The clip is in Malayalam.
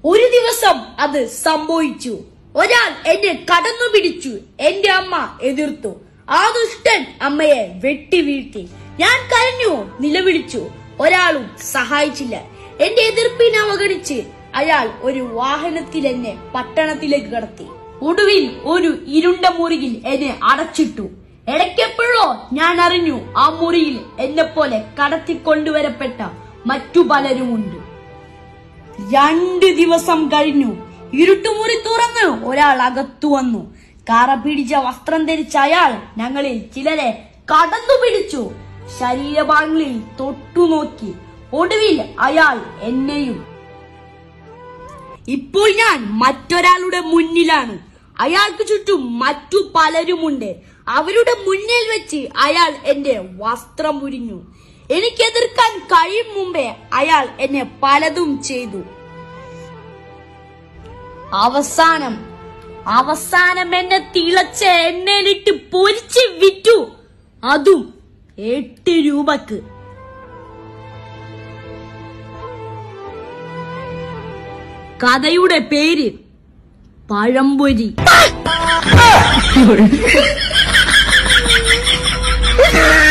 ഒരു ദിവസം അത് സംഭവിച്ചു ഒരാൾ എന്നെ കടന്നു പിടിച്ചു എന്റെ അമ്മ എതിർത്തു ആ ദുഷ്ടൻ അമ്മയെ വെട്ടി വീഴ്ത്തി ഞാൻ കരഞ്ഞു നിലവിളിച്ചു ഒരാളും സഹായിച്ചില്ല എന്റെ എതിർപ്പിനെ അവഗണിച്ച് അയാൾ ഒരു വാഹനത്തിൽ എന്നെ പട്ടണത്തിലേക്ക് കടത്തി ഒടുവിൽ ഒരു ഇരുണ്ട മുറിയിൽ എന്നെ അടച്ചിട്ടു ഇടയ്ക്കെപ്പോഴോ ഞാൻ അറിഞ്ഞു ആ മുറിയിൽ എന്നെ പോലെ കടത്തിക്കൊണ്ടുവരപ്പെട്ട മറ്റു പലരുമുണ്ട് രണ്ട് ദിവസം കഴിഞ്ഞു ഇരുട്ടുമുറി തുറന്ന് ഒരാൾ അകത്തു വന്നു കറ പിടിച്ച വസ്ത്രം ധരിച്ച അയാൾ ഞങ്ങളിൽ ചിലരെ കടന്നു പിടിച്ചു ശരീരഭാഗങ്ങളിൽ തൊട്ടുനോക്കി ഒടുവിൽ അയാൾ എന്നെയും ഇപ്പോൾ ഞാൻ മറ്റൊരാളുടെ മുന്നിലാണ് അയാൾക്ക് ചുറ്റും മറ്റു പലരുമുണ്ട് അവരുടെ മുന്നിൽ വെച്ച് അയാൾ എന്റെ വസ്ത്രം ഉരിഞ്ഞു എനിക്ക് എതിർക്കാൻ കഴിയും മുമ്പേ അയാൾ എന്നെ പലതും ചെയ്തു അവസാനം അവസാനം എന്നെ തിളച്ച എണ്ണയിലിട്ട് പൊരിച്ച് വിറ്റു അതും എട്ട് രൂപക്ക് കഥയുടെ പേര് പഴംപൊരി Ah!